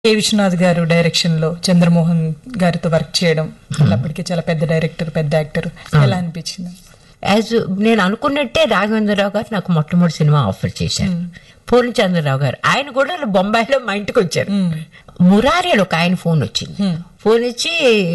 K Vishwanath గారు direction లో చంద్రమోహన్ గారితో వర్క్ చేయడం అప్పటికే చాలా పెద్ద డైరెక్టర్ పెద్ద యాక్టర్ ఎలా అనిపించింది యాజ్ నేను అనుకున్నట్టే రాఘవేంద్రరావు గారు నాకు మొట్టమొదటి సినిమా ఆఫర్ చేశారు పూర్ణచంద్రరావు గారు ఆయన కూడా బొంబాయిలో మా ఇంటికి వచ్చారు మురారి అని ఒక ఆయన ఫోన్ వచ్చింది ఫోన్ ఇచ్చి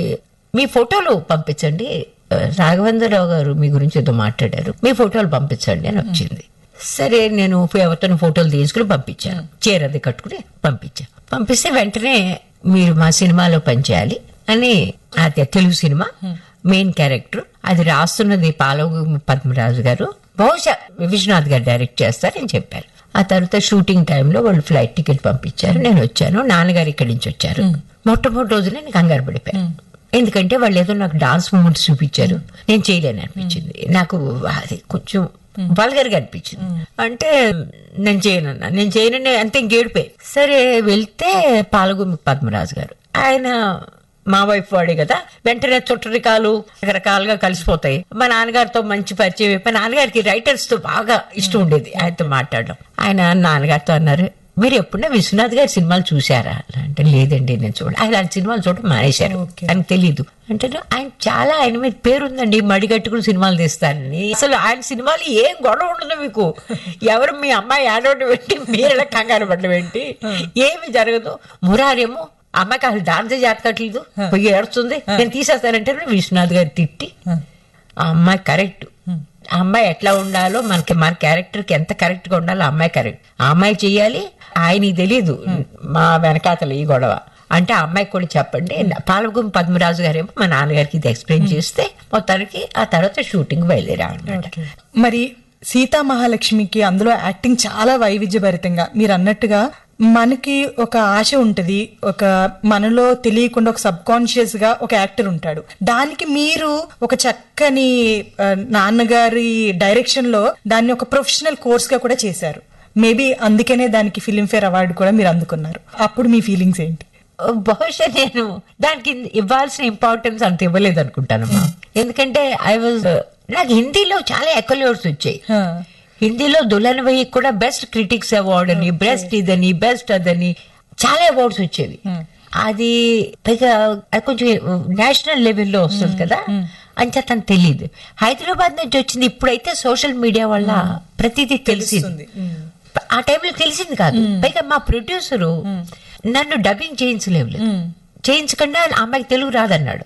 మీ ఫోటోలు పంపించండి రాఘవేంద్రరావు గారు మీ గురించి ఏదో మాట్లాడారు మీ ఫోటోలు పంపించండి అని వచ్చింది సరే నేను ఎవరితో ఫోటోలు తీసుకుని పంపించాను చీర అది కట్టుకుని పంపించాను పంపిస్తే వెంటనే మీరు మా సినిమాలో పనిచేయాలి అని అది తెలుగు సినిమా మెయిన్ క్యారెక్టర్ అది రాస్తున్నది పాలవు పద్మరాజు గారు బహుశా విశ్వనాథ్ గారు డైరెక్ట్ చేస్తారని చెప్పారు ఆ తర్వాత షూటింగ్ టైంలో వాళ్ళు ఫ్లైట్ టికెట్ పంపించారు నేను వచ్చాను నాన్నగారు ఇక్కడి నుంచి వచ్చారు మొట్టమొదటి రోజు నేను కంగారు పడిపోయాను ఎందుకంటే వాళ్ళు ఏదో నాకు డాన్స్ మూమెంట్స్ చూపించారు నేను చేయలేను అనిపించింది నాకు అది కొంచెం వల్గర్ గా అనిపించింది అంటే నేను చేయనన్నా నేను చేయనని అంతే ఇంకేడిపోయి సరే వెళ్తే పాలగుమి పద్మరాజు గారు ఆయన మా వైఫ్ వాడే కదా వెంటనే చుట్టరికాలు రకరకాలుగా కలిసిపోతాయి మా నాన్నగారితో మంచి పరిచయం మా నాన్నగారికి రైటర్స్ తో బాగా ఇష్టం ఉండేది ఆయనతో మాట్లాడడం ఆయన నాన్నగారితో అన్నారు మీరు ఎప్పుడైనా విశ్వనాథ్ గారి సినిమాలు చూసారా అంటే లేదండి నేను చూడ ఆయన ఆయన సినిమాలు చూడడం మానేశారు ఆయనకు తెలియదు అంటే ఆయన చాలా ఆయన మీద పేరుందండి మడి కట్టుకుని సినిమాలు తీస్తారని అసలు ఆయన సినిమాలు ఏం గొడవ ఉండదు మీకు ఎవరు మీ అమ్మాయి ఆడవడం ఏంటి మీరు ఎలా కంగారు పడడం ఏంటి ఏమి జరగదు మురారేమో అమ్మాయికి అసలు డాన్స్ జాతకట్లేదు పోయి ఏడుస్తుంది నేను తీసేస్తానంటే విశ్వనాథ్ గారు తిట్టి ఆ అమ్మాయి కరెక్ట్ ఆ అమ్మాయి ఎట్లా ఉండాలో మనకి మన క్యారెక్టర్ కి ఎంత కరెక్ట్ గా ఉండాలో ఆ అమ్మాయి కరెక్ట్ ఆ అమ్మాయి చెయ్యాలి ఆయనకి తెలియదు మా వెనకాతలు ఈ గొడవ అంటే ఆ అమ్మాయికి కూడా చెప్పండి పాలగుం పద్మరాజు గారేమో మా నాన్నగారికి ఇది ఎక్స్ప్లెయిన్ చేస్తే మొత్తానికి ఆ తర్వాత షూటింగ్ బయలుదేరా అనమాట మరి సీతా మహాలక్ష్మికి అందులో యాక్టింగ్ చాలా వైవిధ్యభరితంగా మీరు అన్నట్టుగా మనకి ఒక ఆశ ఉంటది ఒక మనలో తెలియకుండా ఒక సబ్ కాన్షియస్ గా ఒక యాక్టర్ ఉంటాడు దానికి మీరు ఒక చక్కని ఆ, నాన్నగారి డైరెక్షన్ లో దాన్ని ఒక ప్రొఫెషనల్ కోర్స్ గా కూడా చేశారు మేబీ అందుకనే దానికి ఫిలింఫేర్ అవార్డు కూడా మీరు అందుకున్నారు అప్పుడు మీ ఫీలింగ్స్ ఏంటి బహుశా నేను దానికి ఇవ్వాల్సిన ఇంపార్టెన్స్ అంత ఇవ్వలేదు అనుకుంటానమ్మా ఎందుకంటే ఐ వాజ్ నాకు హిందీలో చాలా ఎక్కలేవర్స్ వచ్చాయి హా. హిందీలో దులన్ వహి కూడా బెస్ట్ క్రిటిక్స్ అవార్డ్ అని బెస్ట్ ఇదని బెస్ట్ అదని చాలా అవార్డ్స్ వచ్చేవి అది పైగా అది కొంచెం నేషనల్ లెవెల్లో వస్తుంది కదా అంచేత తను తెలియదు హైదరాబాద్ నుంచి వచ్చింది ఇప్పుడైతే సోషల్ మీడియా వల్ల ప్రతిదీ తెలిసింది ఆ టైంలో తెలిసింది కాదు పైగా మా ప్రొడ్యూసరు నన్ను డబ్బింగ్ చేయించలేవు చేయించకుండా ఆ అమ్మాయికి తెలుగు రాదన్నాడు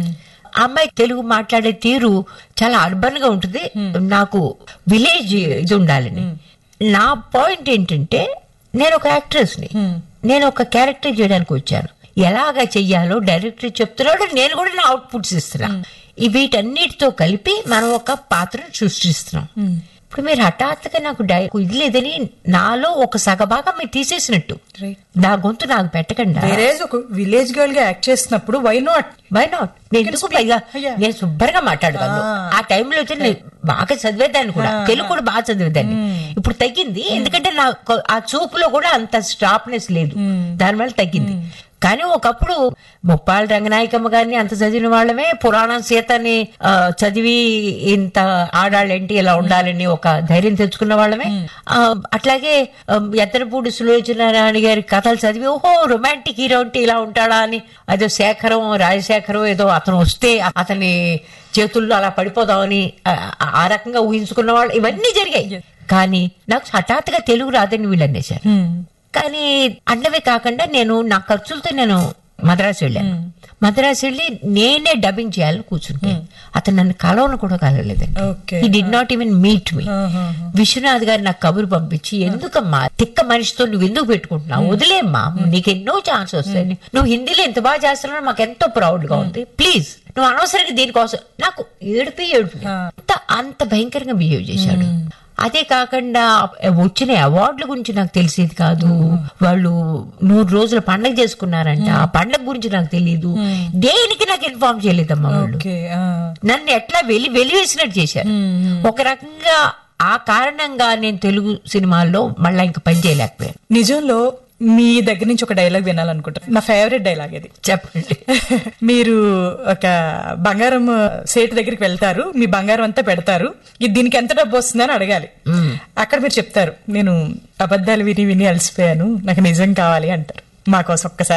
ఆ అమ్మాయి తెలుగు మాట్లాడే తీరు చాలా అర్బన్ గా ఉంటుంది నాకు విలేజ్ ఇది ఉండాలని నా పాయింట్ ఏంటంటే నేను ఒక యాక్ట్రెస్ ని నేను ఒక క్యారెక్టర్ చేయడానికి వచ్చాను ఎలాగ చెయ్యాలో డైరెక్టర్ చెప్తున్నాడు నేను కూడా నా అవుట్పుట్స్ ఇస్తున్నా ఈ వీటన్నిటితో కలిపి మనం ఒక పాత్రను సృష్టిస్తున్నాం ఇప్పుడు మీరు హఠాత్తుగా నాకు డై ఇది లేదని నాలో ఒక సగభాగం మీరు తీసేసినట్టు Right. నా గొంతు నాకు పెట్టకుండా వేరే ఒక విలేజ్ గర్ల్ గా యాక్ట్ చేస్తున్నప్పుడు వై నాట్ వై నాట్ నేను ఎందుకు పైగా Yeah. నేను శుభ్రంగా మాట్లాడగలను ఆ టైంలో అయితే నేను బాగా చదివేదాన్ని కూడా తెలుగు కూడా బాగా చదివేదాన్ని ఇప్పుడు తగ్గింది ఎందుకంటే నాకు ఆ చూపులో కూడా అంత స్టాప్నెస్ లేదు దానివల్ల తగ్గింది కానీ ఒకప్పుడు ముప్పాళ్ళ రంగనాయకమ్మ గారిని అంత చదివిన వాళ్ళమే పురాణం సీతని ఆ, చదివి ఇంత ఆడాళ్ళేంటి ఇలా ఉండాలని ఒక ధైర్యం తెచ్చుకున్న వాళ్ళమే ఆ, అట్లాగే ఆ, ఎత్తనపూడి సులోచన రాణి గారి కథలు చదివి ఓహో రొమాంటిక్ హీరో అంటే ఇలా ఉంటాడా అని అదో శేఖరం రాజశేఖరం ఏదో అతను వస్తే అతని చేతుల్లో అలా పడిపోదామని ఆ, ఆ రకంగా ఊహించుకున్న వాళ్ళు ఇవన్నీ జరిగాయి కానీ నాకు హఠాత్తుగా తెలుగు రాదని వీళ్ళు అనేశారు కానీ అన్నవే కాకుండా నేను నా ఖర్చులతో నేను మద్రాసు వెళ్ళాను మద్రాసు వెళ్ళి నేనే డబ్బింగ్ చేయాలని కూర్చుంటే అతను నన్ను కలవను కూడా కలవలేదండి Okay. He did not even meet me Vishwanath garu నాకు కబురు పంపించి ఎందుకమ్మా తిక్క మనిషితో నువ్వు ఎందుకు పెట్టుకుంటున్నావు వదిలేమ్మా నీకు ఎన్నో ఛాన్స్ వస్తాయి నువ్వు హిందీలో ఎంత బాగా చేస్తున్నావు నాకు ఎంతో ప్రౌడ్ గా ఉంది ప్లీజ్ నువ్వు అనవసరంగా దీనికోసం నాకు ఏడుపి ఏడుపు అంత అంత భయంకరంగా బిహేవ్ చేశాడు అదే కాకుండా వచ్చిన అవార్డుల గురించి నాకు తెలిసేది కాదు వాళ్ళు నూరు రోజుల పండగ చేసుకున్నారంట ఆ పండగ గురించి నాకు తెలియదు దేనికి నాకు ఇన్ఫార్మ్ చేయలేదమ్మా వాళ్ళు ఓకే నన్ను ఎట్లా వెలి వెలివేసినట్టు చేశారు ఒక రకంగా ఆ కారణంగా నేను తెలుగు సినిమాల్లో మళ్ళా ఇంకా పని చేయలేకపోయాను నిజంలో మీ దగ్గర నుంచి ఒక డైలాగ్ వినాలనుకుంటాను నా ఫేవరెట్ డైలాగ్ ఇది చెప్పండి మీరు ఒక బంగారం సేటు దగ్గరికి వెళ్తారు మీ బంగారం అంతా పెడతారు ఇది దీనికి ఎంత డబ్బు వస్తుందని అడగాలి అక్కడ మీరు చెప్తారు నేను అబద్ధాలు విని విని అలసిపోయాను నాకు నిజం కావాలి అంటారు మా కోసం ఒక్కసారి